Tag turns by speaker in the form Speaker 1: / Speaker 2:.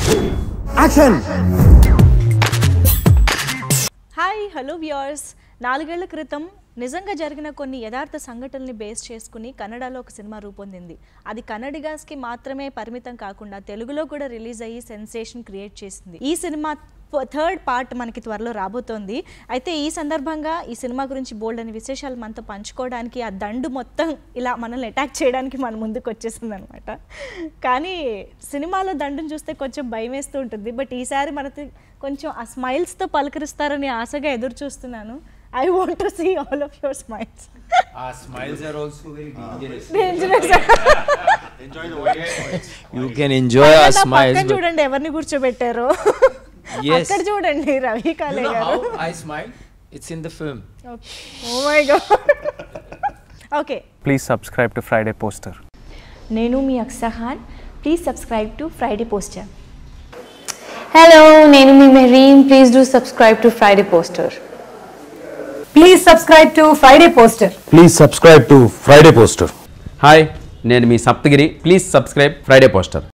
Speaker 1: Action
Speaker 2: hi hello viewers నాలుగేళ్ల క్రితం నిజంగా జరిగిన కొన్ని యథార్థ సంఘటనల్ని బేస్ చేసుకుని కన్నడలో ఒక సినిమా రూపొందింది అది కన్నడిగాస్కి మాత్రమే పరిమితం కాకుండా తెలుగులో కూడా రిలీజ్ అయ్యి సెన్సేషన్ క్రియేట్ చేసింది ఈ సినిమా థర్డ్ పార్ట్ మనకి త్వరలో రాబోతోంది అయితే ఈ సందర్భంగా ఈ సినిమా గురించి బోల్డ్ అని విశేషాలు మనతో పంచుకోవడానికి ఆ దండు మొత్తం ఇలా మనల్ని అటాక్ చేయడానికి మన ముందుకు వచ్చేసింది అనమాట కానీ సినిమాలో దండుని చూస్తే కొంచెం భయం వేస్తూ ఉంటుంది బట్ ఈసారి మనకి కొంచెం ఆ స్మైల్స్తో పలకరిస్తారని ఆశగా ఎదురు చూస్తున్నాను I want to see all of your smiles
Speaker 3: Our smiles are also very dangerous. You can enjoy our smiles,
Speaker 2: పక్కన
Speaker 3: but
Speaker 2: చూడండి ఎవరిని కూర్చోబెట్టారో
Speaker 3: Yes.
Speaker 2: అక్కడ చూడండి రవి
Speaker 3: you
Speaker 2: కాలే
Speaker 3: know
Speaker 2: గారు
Speaker 3: how I smile? It's in the film.
Speaker 2: Oh my god okay
Speaker 4: Please subscribe to Friday Poster.
Speaker 5: నేను మీ Aksa Khan please subscribe to Friday Poster
Speaker 6: Hello, నేను మీ Mehreen please do subscribe to Friday Poster
Speaker 7: please subscribe to Friday Poster
Speaker 1: please subscribe to Friday Poster
Speaker 8: hi నేను మీ Saptagiri please subscribe Friday poster